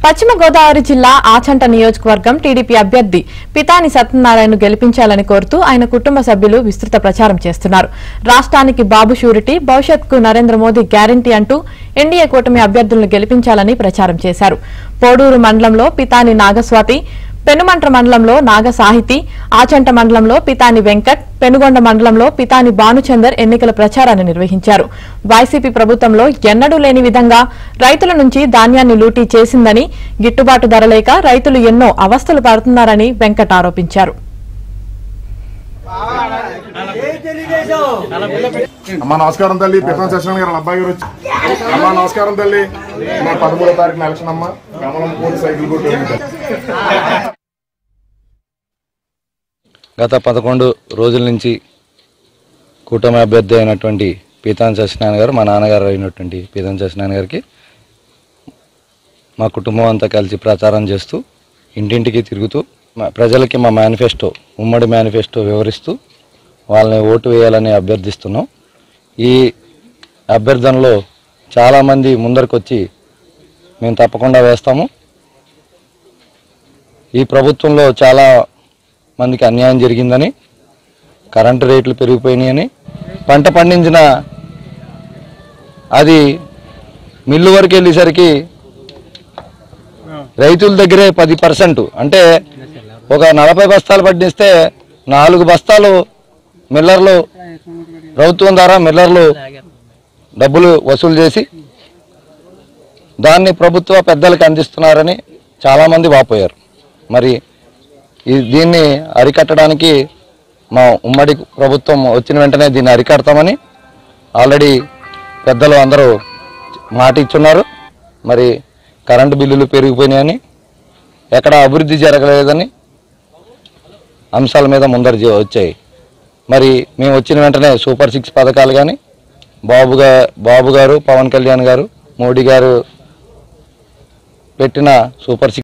పశ్చిమ గోదావరి జిల్లా ఆచంట నియోజకవర్గం టీడీపీ అభ్యర్థి పితాని సత్యనారాయణ గెలిపించాలని కోరుతూ ఆయన కుటుంబ సభ్యులు విస్తృత ప్రచారం చేస్తున్నారు రాష్ట్రానికి బాబు షూరిటీ భవిష్యత్కు నరేంద్ర మోదీ గ్యారంటీ అంటూ ఎన్డీఏ కూటమి అభ్యర్థులను గెలిపించాలని ప్రచారం చేశారు పోడూరు మండలంలో పితాని నాగస్వాతి పెనుమంట్ర మండలంలో నాగ సాహితి ఆచంట మండలంలో పితాని వెంకట్ పెనుగొండ మండలంలో పితాని భానుచందర్ ఎన్నికల ప్రచారాన్ని నిర్వహించారు వైసీపీ ప్రభుత్వంలో ఎన్నడూ లేని విధంగా రైతుల నుంచి ధాన్యాన్ని లూటీ చేసిందని గిట్టుబాటు ధర లేక రైతులు ఎన్నో అవస్థలు పడుతున్నారని వెంకట్ ఆరోపించారు అమ్మా నమస్కారం తల్లి పితం శశికళ గారు వాళ్ళ అబ్బాయి గారు వచ్చి అమ్మా నమస్కారం తల్లి మా పదమూడో తారీఖున ఎలక్షన్ అమ్మా కమలం పూర్తి సైకిల్ కొట్టి గత పదకొండు రోజుల నుంచి కూటమి అభ్యర్థి అయినటువంటి పీతాన్ సత్యనారాయణ గారు మా నాన్నగారు అయినటువంటి పీతాన్ సత్యనారాయణ గారికి మా కుటుంబం అంతా కలిసి ప్రచారం చేస్తూ ఇంటింటికి తిరుగుతూ మా ప్రజలకి మా మేనిఫెస్టో ఉమ్మడి మేనిఫెస్టో వివరిస్తూ వాళ్ళని ఓటు వేయాలని అభ్యర్థిస్తున్నాం ఈ అభ్యర్థనలో చాలామంది ముందరకు వచ్చి మేము తప్పకుండా వేస్తాము ఈ ప్రభుత్వంలో చాలా మందికి అన్యాయం జరిగిందని కరెంటు రేట్లు పెరిగిపోయినాయని పంట పండించిన అది మిల్లు వరకు వెళ్ళేసరికి రైతుల దగ్గరే పది పర్సెంట్ అంటే ఒక నలభై బస్తాలు పండిస్తే నాలుగు బస్తాలు మిల్లర్లు ప్రభుత్వం ద్వారా మిల్లర్లు డబ్బులు వసూలు చేసి దాన్ని ప్రభుత్వ పెద్దలకు అందిస్తున్నారని చాలామంది వాపోయారు మరి ఈ దీన్ని అరికట్టడానికి మా ఉమ్మడి ప్రభుత్వం వచ్చిన వెంటనే దీన్ని అరికడతామని ఆల్రెడీ పెద్దలు అందరూ మాట ఇచ్చున్నారు మరి కరెంటు బిల్లులు పెరిగిపోయినాయని ఎక్కడ అభివృద్ధి జరగలేదని అంశాల మీద ముందర జ- వచ్చాయి మరి మేము వచ్చిన వెంటనే సూపర్ సిక్స్ పథకాలు కానీ బాబుగా బాబు గారు పవన్ కళ్యాణ్ గారు మోడీ గారు పెట్టిన సూపర్ సిక్స్